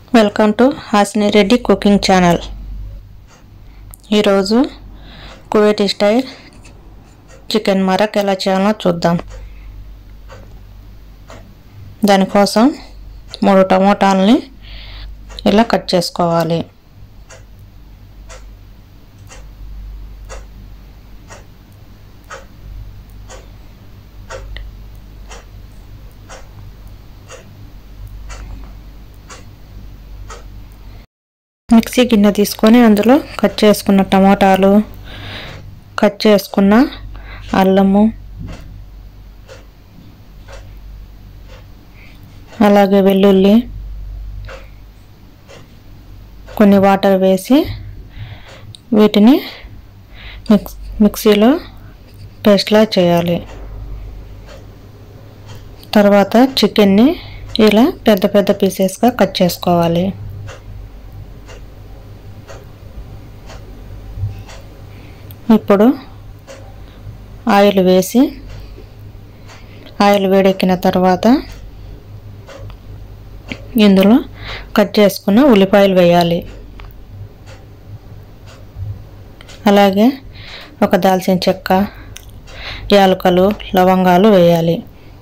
welcome to Hasini Reddy cooking channel ఈరోజు Kuwait style chicken మరక్ ఎలా చేయాలో చూద్దాం దానికోసం మూడు టమోటాలని ఇలా కట్ చేసుకోవాలి మిక్సీ గిన్నె తీసుకొని అందులో కట్ చేసుకున్న టమాటాలు కట్ చేసుకున్న అల్లము అలాగే వెల్లుల్లి కొన్ని వాటర్ వేసి వీటిని మిక్స్ మిక్సీలో పేస్ట్లా చేయాలి తర్వాత చికెన్ని ఇలా పెద్ద పెద్ద పీసెస్గా కట్ చేసుకోవాలి ఇప్పుడు ఆయిల్ వేసి ఆయిల్ వేడెక్కిన తర్వాత ఇందులో కట్ చేసుకున్న ఉల్లిపాయలు వేయాలి అలాగే ఒక దాల్చిన చెక్క యాలకలు లవంగాలు వేయాలి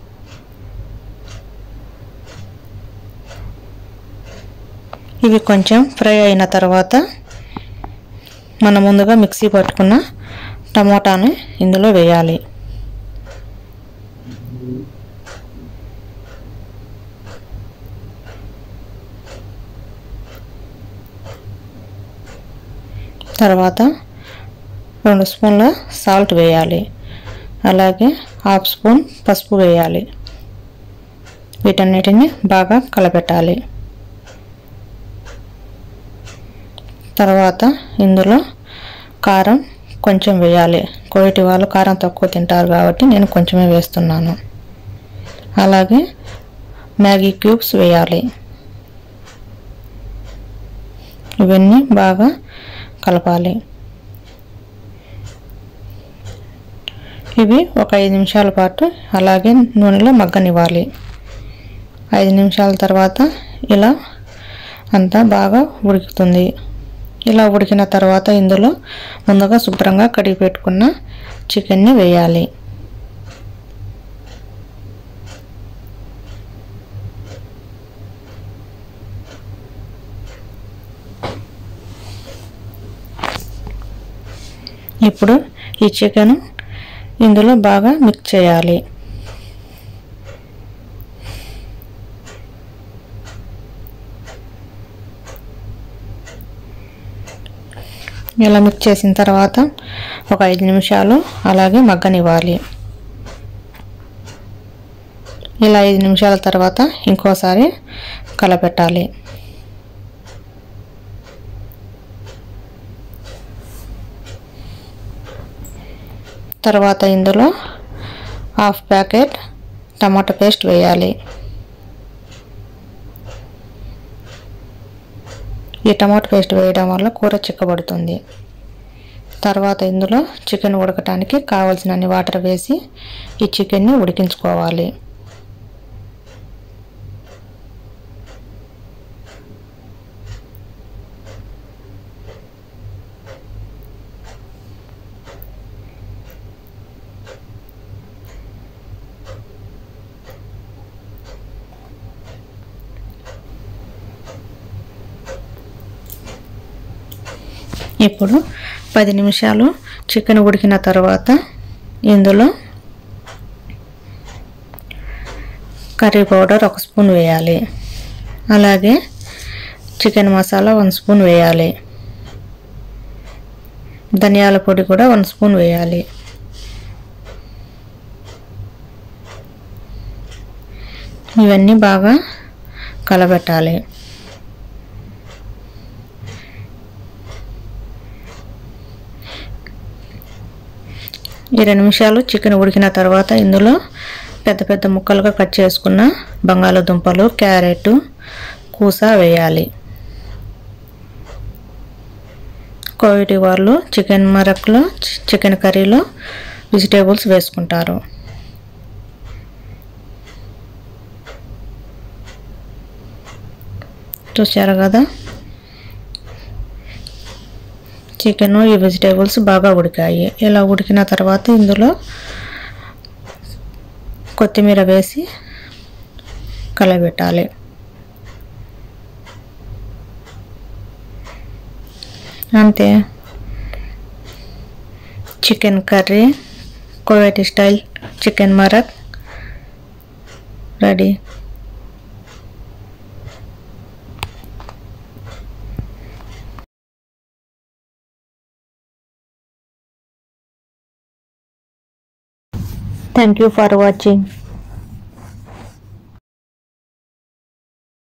ఇవి కొంచెం ఫ్రై అయిన తర్వాత మనం ముందుగా మిక్సీ పట్టుకున్న టమోటాని ఇందులో వేయాలి తర్వాత రెండు స్పూన్ల సాల్ట్ వేయాలి అలాగే హాఫ్ స్పూన్ పసుపు వేయాలి వీటన్నిటిని బాగా కలపెట్టాలి తర్వాత ఇందులో కారం కొంచెం వేయాలి కోయిటి వాళ్ళు కారం తక్కువ తింటారు కాబట్టి నేను కొంచెమే వేస్తున్నాను అలాగే మ్యాగీ క్యూబ్స్ వేయాలి ఇవన్నీ బాగా కలపాలి ఇవి ఒక ఐదు నిమిషాల పాటు అలాగే నూనెలో మగ్గనివ్వాలి ఐదు నిమిషాల తర్వాత ఇలా అంతా బాగా ఉడుకుతుంది ఇలా ఉడికిన తర్వాత ఇందులో ముందుగా శుభ్రంగా కడిగి పెట్టుకున్న చికెన్ని వేయాలి ఇప్పుడు ఈ చికెన్ ఇందులో బాగా మిక్స్ చేయాలి ఇలా మిక్స్ చేసిన తర్వాత ఒక ఐదు నిమిషాలు అలాగే మగ్గనివ్వాలి ఇలా ఐదు నిమిషాల తర్వాత ఇంకోసారి కలపెట్టాలి తర్వాత ఇందులో హాఫ్ ప్యాకెట్ టమాటా పేస్ట్ వేయాలి ఈ టమాటో పేస్ట్ వేయడం వల్ల కూర చిక్కబడుతుంది తర్వాత ఇందులో చికెన్ ఉడకటానికి కావలసినన్ని వాటర్ వేసి ఈ చికెన్ని ఉడికించుకోవాలి ఇప్పుడు పది నిమిషాలు చికెన్ ఉడికిన తర్వాత ఇందులో కర్రీ పౌడర్ ఒక స్పూన్ వేయాలి అలాగే చికెన్ మసాలా వన్ స్పూన్ వేయాలి ధనియాల పొడి కూడా వన్ స్పూన్ వేయాలి ఇవన్నీ బాగా కలబెట్టాలి ఇరవై నిమిషాలు చికెన్ ఉడికిన తర్వాత ఇందులో పెద్ద పెద్ద ముక్కలుగా కట్ చేసుకున్న బంగాళదుంపలు క్యారెట్ కూస వేయాలి కోవిటి వాళ్ళు చికెన్ మరక్లో చికెన్ కర్రీలో వెజిటేబుల్స్ వేసుకుంటారు చూసారు కదా చికెన్ ఈ వెజిటేబుల్స్ బాగా ఉడికాయి ఇలా ఉడికిన తర్వాత ఇందులో కొత్తిమీర వేసి కలబెట్టాలి అంతే chicken curry Kuwait style chicken మరక్ ready thank you for watching